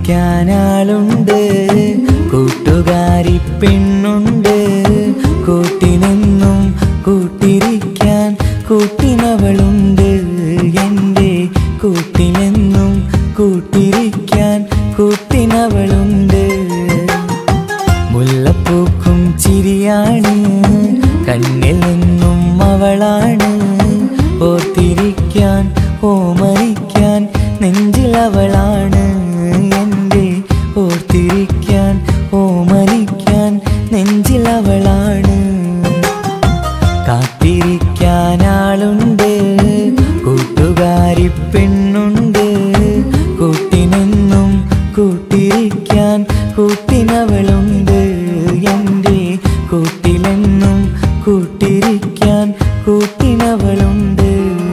കാത്തിരിക്കാനാളുണ്ട് കൂട്ടുകാരി പെണ്ണുണ്ട് കൂട്ടിനെന്നും കൂട്ടിരിക്കാൻ കൂട്ടിനവളുണ്ട് എൻ്റെ കൂട്ടിനെന്നും കൂട്ടിരിക്കാൻ കൂട്ടിനവളുണ്ട് മുല്ലപ്പൂക്കും ചിരിയാണ് കണ്ണിൽ നിന്നും അവളാണ് ഓർത്തിരിക്കാൻ ഓമരിക്കാൻ നെഞ്ചിലവളാണ് എൻ്റെ ഓർത്തിരിക്കാൻ ഓമരിക്കാൻ നെഞ്ചിലവളാണ് കാത്തിരിക്കാനാളുണ്ട് കൂട്ടുകാരി പെണ്ണുണ്ട് കൂട്ടിനെന്നും കൂട്ടിരിക്കാൻ കൂട്ടിനവളുണ്ട് എൻ്റെ കൂട്ടിലെന്നും കൂട്ടിരിക്കാൻ കൂട്ടിനവളുണ്ട്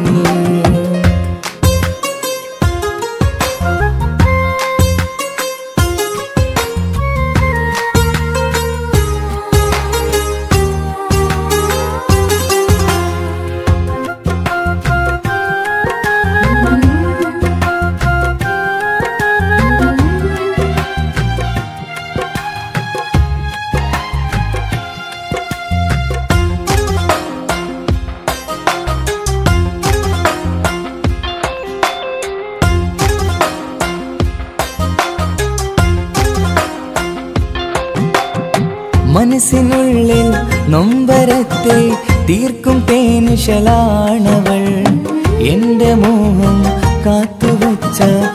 മനസ്സിനുള്ളിൽ നൊമ്പരത്തെ തീർക്കും തേനുശലാണവൾ എന്റെ മോഹം കാത്തുവച്ച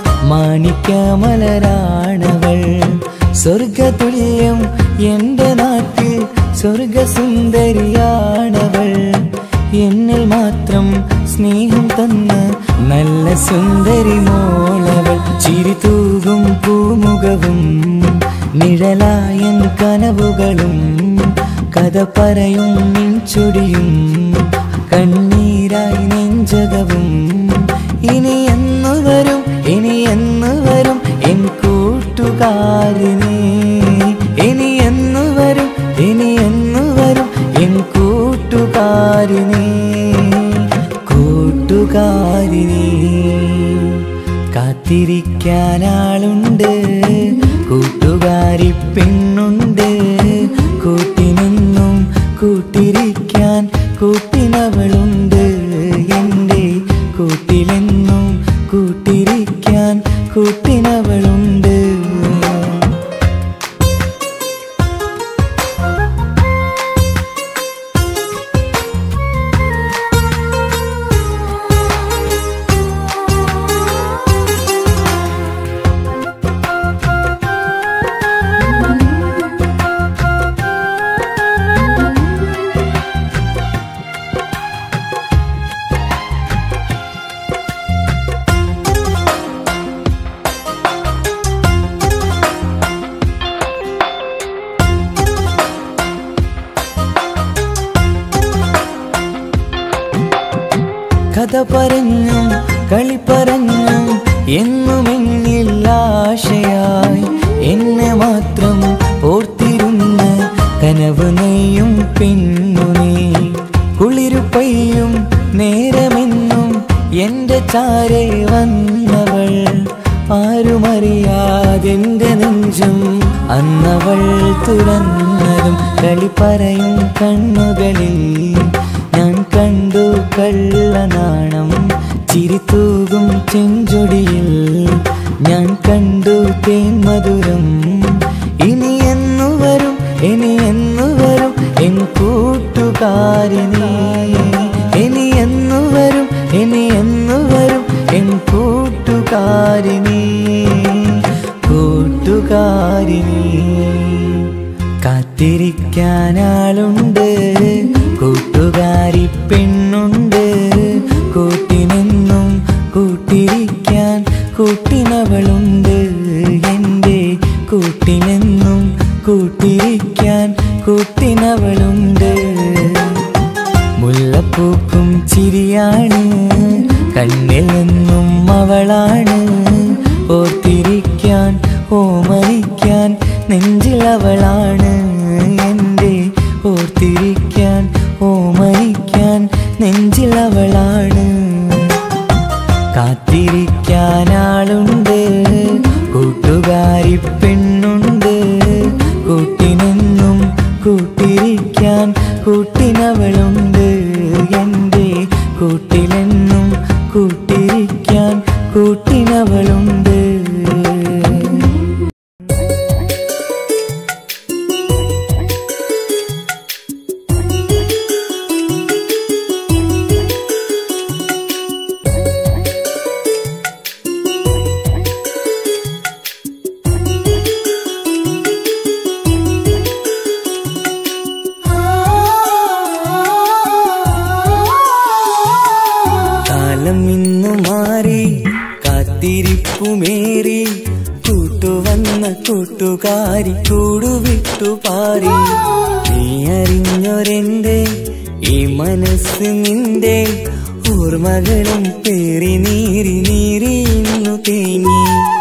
മാണിക്യമലരാണവൾ സ്വർഗതുല്യം എന്റെ നാട്ടിൽ സ്വർഗസുന്ദരിയാണവൾ എന്നിൽ മാത്രം സ്നേഹം തന്ന നല്ല സുന്ദരി മോളവൾ ചിരി തൂകും പൂമുഖവും നിഴലായൻ കനവുകളും കഥ പറയും നിൻചൊടിയും കണ്ണീരായി നെഞ്ചകവും ഇനി എന്നു വരും ഇനി എന്നു വരും എൻ കൂട്ടുകാരിനെ ഇനി എന്നു വരും ഇനി എന്നു വരും എൻ കൂട്ടുകാരിനെ കൂട്ടുകാരിനെ കാത്തിരിക്കാനാളുണ്ട് കൂട്ടുകാരി പെണ്ണുണ്ട് കൂട്ടിനെന്നും കൂട്ടിരിക്കാൻ കൂട്ടിനവളുണ്ട് എൻ്റെ കൂട്ടിലെന്നും കൂട്ടിരിക്കാൻ കൂട്ടിനവളുണ്ട് കഥ പറഞ്ഞും കളി പറഞ്ഞും എന്നുമെന്നിൽ ആശയായി എന്നെ മാത്രം ഓർത്തിരുന്ന കനവ് നെയ്യും പെണ്ണുനീ കുളിരു പെയ്യും നേരമെന്നും എന്റെ ചാരെ വന്നവൾ ആരുമറിയാതെന്റെ നെഞ്ചും അന്നവൾ തുറന്നതും കളി പറയും കണ്ണുകളിൽ ഞാൻ കണ്ടു കള്ളനാണം ചിരിത്തൂകും ചെഞ്ചൊടിയിൽ ഞാൻ കണ്ടു തേൻ മധുരം ഇനി എന്നു വരും ഇനി എന്നു വരും എൻ കൂട്ടുകാരിനെ ഇനി എന്നു വരും ഇനി എന്നു വരും എൻ കൂട്ടുകാരിനെ കൂട്ടുകാരിനെ കാത്തിരിക്കാനാളുണ്ട് കൂട്ടുകാരി പെണ്ണുണ്ട് കൂട്ടിനെന്നും കൂട്ടിരിക്കാൻ കൂട്ടിനവളുണ്ട് എൻ്റെ കൂട്ടിനെന്നും കൂട്ടിരിക്കാൻ കൂട്ടിനവളുണ്ട് മുല്ലപ്പൂക്കും ചിരിയാണ് കണ്ണിൽ നിന്നും അവളാണ് ഓർത്തിരിക്കാൻ ഓമരിക്കാൻ നെഞ്ചിലവളാണ് എൻ്റെ ഓർത്തിരിക്കാൻ ഓമരിക്കാൻ നെഞ്ചിലവളാണ് കാത്തിരിക്കാനാളുണ്ട് കൂട്ടുകാരി വിട്ടുപാറി നീ അറിഞ്ഞൊരെന്റെ ഈ മനസ്സ് നിന്റെ ഓർമ്മകളും പേറി നീരി നീരി ഇന്നു തേങ്ങി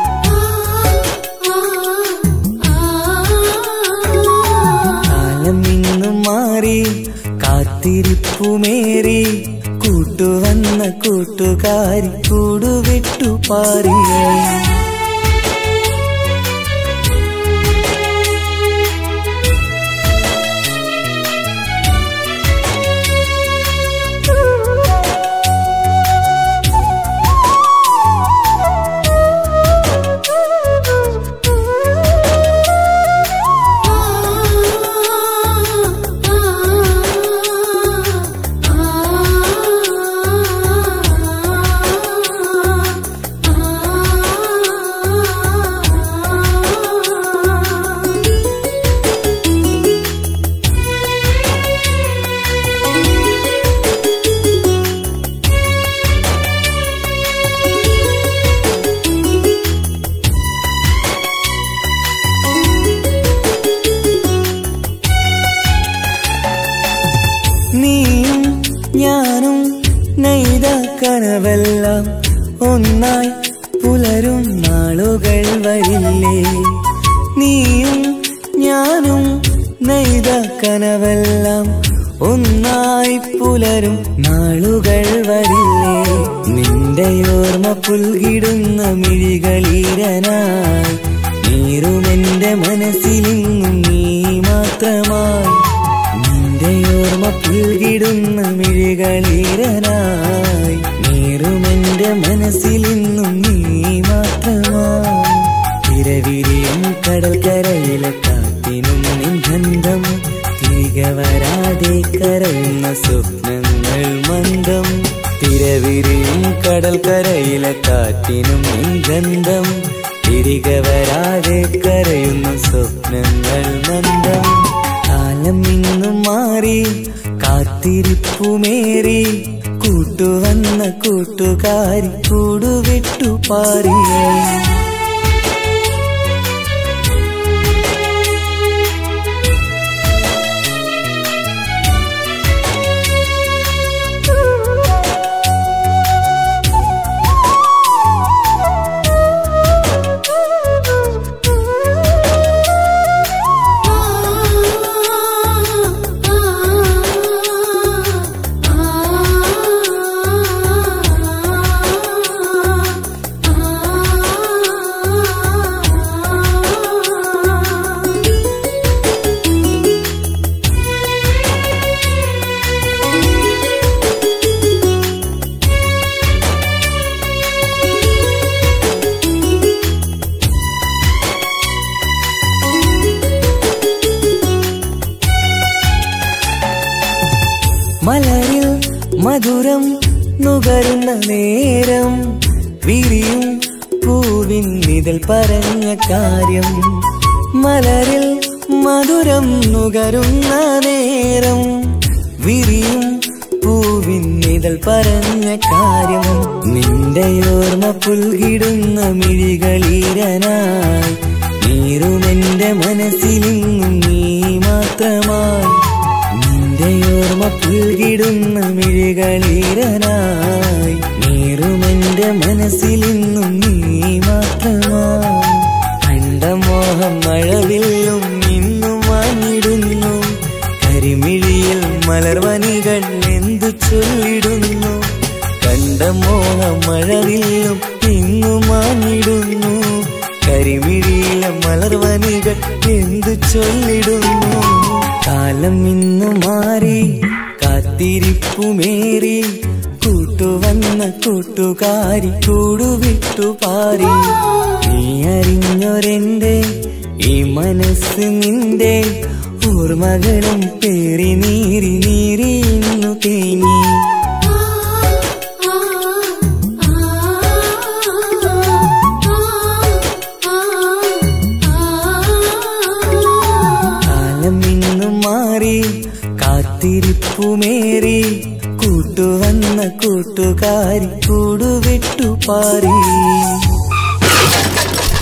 കാലം ഇന്നും മാറി കാത്തിരിപ്പുമേറി കൂട്ടുവന്ന കൂട്ടുകാരി കൂടുവിട്ടു പാറി നീയും ഞാനും നെയ്ത കനവെല്ലാം ഒന്നായി പുലരും നാളുകൾ വരില്ലേ നീയും ഞാനും നെയ്ത കനവെല്ലാം ഒന്നായി പുലരും നാളുകൾ വരില്ലേ നിന്റെ ഓർമ്മ പുൽകിടുന്ന മിഴികളീരനായി നീറുമെന്റെ മനസ്സിലിങ്ങും നീ മാത്രമായി നിന്റെ ഓർമ്മ പുൽകിടുന്ന മിഴികളീരനായി നീറുമെന്റെ മനസ്സിലിന്നും നീ മാത്രമായി തിരവിരിയും കടൽക്കരയിലെ കാറ്റിനും നിബന്ധം തിരികെ വരാതെ കരയുന്ന സ്വപ്നങ്ങൾ മന്ദം തിരവിരിയും കടൽക്കരയിലെ കാറ്റിനും നിബന്ധം തിരികെ വരാതെ കരയുന്ന സ്വപ്നങ്ങൾ മന്ദം കാലം ഇന്നും മാറി കാത്തിരിപ്പുമേറി കൂട്ടുവന്ന കൂട്ടുകാരി കൂടുവിട്ടു പാറി മലരിൽ മധുരം നുകരുന്ന നേരം വിരിയും പൂവിൻ നിതൽ പറഞ്ഞ കാര്യം മലരിൽ മധുരം നുകരുന്ന നേരം വിരിയും പൂവിൻ നിതൽ പറഞ്ഞ കാര്യം നിന്റെ ഓർമ്മ പുൽകിടുന്ന മിഴികളീരനായി നീറുമെന്റെ മനസ്സിലിങ്ങും നീ മാത്രമായി നിന്റെ ഓർമ്മ പുൽകിടുന്ന മിഴികളീരനായി നീറുമെന്റെ മനസ്സിലിന്നും നീ മാത്രമായി കണ്ട മോഹം മഴവില്ലും ഇന്നും വാങ്ങിടുന്നു കരിമിഴിയിൽ മലർവനികൾ എന്തു ചൊല്ലിടുന്നു കണ്ട മോഹം മഴവില്ലും ഇന്നും വാങ്ങിടുന്നു കരിമിഴിയിലെ മലർവനികൾ എന്തു ചൊല്ലിടുന്നു കാലം ഇന്നു മാറി കാത്തിരിപ്പുമേറി കൂട്ടുവന്ന കൂട്ടുകാരി കൂടുവിട്ടു പാറി നീ അറിഞ്ഞൊരെന്റെ ഈ മനസ്സ് നിന്റെ ഓർമ്മകളും പേറി നീരി നീരി ഇന്നു തേങ്ങി കാലം ഇന്നു മാറി കാത്തിരിപ്പുമേറി കൂട്ടുവന്ന കൂട്ടുകാരി കൂടുവിട്ടു പാറി